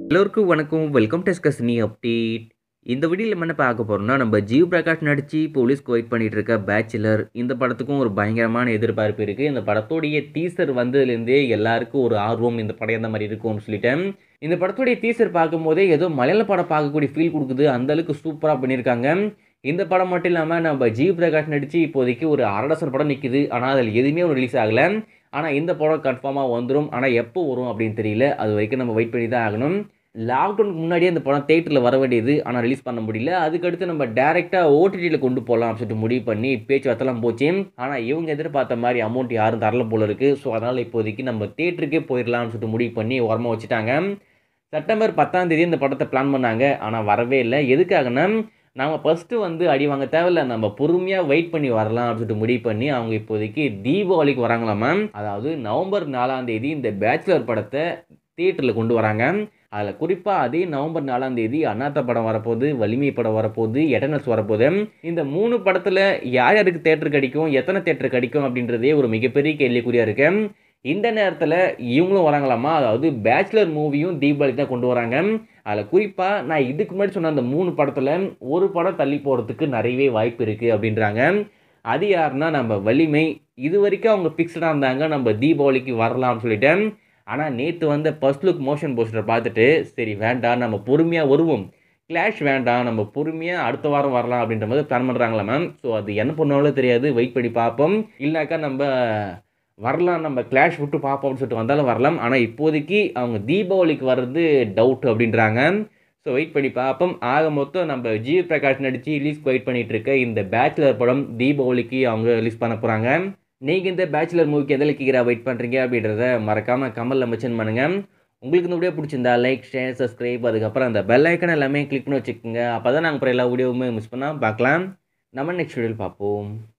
எல்லோருக்கும் வணக்கம் welcome to ஸ்கஸ்னி update இந்த வீடியோவில் நம்ம என்ன பார்க்க போகிறோம்னா நம்ம ஜீவ் பிரகாஷ் நடித்து போலீஸ்க்கு வெயிட் பண்ணிட்டு இருக்க பேச்சுலர் இந்த படத்துக்கும் ஒரு பயங்கரமான எதிர்பார்ப்பு இருக்குது இந்த படத்தோடைய டீசர் வந்ததுலேருந்தே எல்லாருக்கும் ஒரு ஆர்வம் இந்த படம் எந்த மாதிரி இருக்கும்னு சொல்லிட்டேன் இந்த படத்துடைய டீசர் பார்க்கும்போதே ஏதோ மலையாள படம் பார்க்கக்கூடிய ஃபீல் கொடுக்குது அந்த அளவுக்கு சூப்பராக பண்ணியிருக்காங்க இந்த படம் மட்டும் இல்லாமல் நம்ம ஜீவ் பிரகாஷ் நடித்து இப்போதைக்கு ஒரு அரடசன் படம் நிற்கிது ஆனால் அதில் எதுவுமே ஒரு ரிலீஸ் ஆகலை ஆனால் இந்த படம் கன்ஃபார்மாக வந்துடும் ஆனால் எப்போ வரும் அப்படின்னு தெரியல அது வரைக்கும் நம்ம வெயிட் பண்ணி தான் ஆகணும் லாக்டவுனுக்கு முன்னாடியே அந்த படம் தேட்டரில் வர வேண்டியது ஆனால் ரிலீஸ் பண்ண முடியல அதுக்கடுத்து நம்ம டேரெக்டாக ஓடிடியில் கொண்டு போகலாம் அப்படின்னு சொல்லிட்டு முடிவு பண்ணி பேச்சுவார்த்தைலாம் போச்சு ஆனால் இவங்க எதிர்பார்த்த மாதிரி அமௌண்ட் யாரும் தரல போல இருக்குது ஸோ அதனால் இப்போதைக்கு நம்ம தேட்டருக்கே போயிடலாம்னு சொல்லிட்டு முடிவு பண்ணி உரமாக வச்சுட்டாங்க செப்டம்பர் பத்தாம் தேதி இந்த படத்தை பிளான் பண்ணாங்க ஆனால் வரவே இல்லை எதுக்காகனா நம்ம ஃபஸ்ட்டு வந்து அடி வாங்க தேவையில்ல நம்ம பொறுமையாக வெயிட் பண்ணி வரலாம் அப்படின்னு சொல்லிட்டு முடிவு பண்ணி அவங்க இப்போதைக்கு தீபாவளிக்கு வராங்களாமா அதாவது நவம்பர் நாலாம் தேதி இந்த பேச்சுலர் படத்தை தியேட்டரில் கொண்டு வராங்க அதில் குறிப்பாக அதே நவம்பர் நாலாம் தேதி அண்ணாத்த படம் வரப்போகுது வலிமை படம் வரப்போகுது எட்டர்னல்ஸ் வரப்போகுது இந்த மூணு படத்தில் யார் யாருக்கு தேட்டர் கிடைக்கும் எத்தனை தேட்டர் கிடைக்கும் அப்படின்றதே ஒரு மிகப்பெரிய கேள்விக்குறியாக இருக்கு இந்த நேரத்தில் இவங்களும் வராங்களாமா அதாவது பேச்சுலர் மூவியும் தீபாவளி தான் கொண்டு வராங்க அதில் குறிப்பாக நான் இதுக்கு முன்னாடி சொன்ன அந்த மூணு படத்தில் ஒரு படம் தள்ளி போகிறதுக்கு நிறையவே வாய்ப்பு இருக்குது அப்படின்றாங்க அது யாருன்னா நம்ம வலிமை இது வரைக்கும் அவங்க ஃபிக்ஸ்டாக இருந்தாங்க நம்ம தீபாவளிக்கு வரலாம்னு சொல்லிட்டேன் ஆனால் நேற்று வந்த ஃபர்ஸ்ட் லுக் மோஷன் போஸ்டர் பார்த்துட்டு சரி வேண்டாம் நம்ம பொறுமையாக வருவோம் கிளாஷ் வேண்டாம் நம்ம பொறுமையாக அடுத்த வாரம் வரலாம் அப்படின்ற மாதிரி பிளான் பண்ணுறாங்களா மேம் ஸோ அது என்ன பண்ணாலும் தெரியாது வெயிட் பண்ணி பார்ப்போம் இல்லைனாக்கா நம்ம வரலாம் நம்ம கிளாஷ் விட்டு பார்ப்போம்னு சொல்லிட்டு வந்தாலும் வரலாம் ஆனால் இப்போதைக்கு அவங்க தீபாவளிக்கு வர்றது டவுட் அப்படின்றாங்க ஸோ வெயிட் பண்ணி பார்ப்போம் ஆக மொத்தம் நம்ம ஜி பிரகாஷ் நடித்து ரிலீஸ்க்கு வெயிட் பண்ணிகிட்டு இருக்க இந்த பேச்சுலர் படம் தீபாவளிக்கு அவங்க ரிலீஸ் பண்ண போகிறாங்க நீங்கள் இந்த பேச்சுலர் மூவிக்கு எதில் கீரா வெயிட் பண்ணுறீங்க அப்படின்றத மறக்காமல் கமலில் மென்ஷன் பண்ணுங்கள் உங்களுக்கு இந்த வீடியோ பிடிச்சிருந்தா லைக் ஷேர் சப்ஸ்கிரைப் அதுக்கப்புறம் அந்த பெல் ஐக்கன் எல்லாமே கிளிக் பண்ணி வச்சுக்கோங்க அப்போ தான் நாங்கள் அப்புறம் எல்லா வீடியோவுமே மிஸ் பண்ணால் பார்க்கலாம் நம்ம நெக்ஸ்ட் வீடியோவில் பார்ப்போம்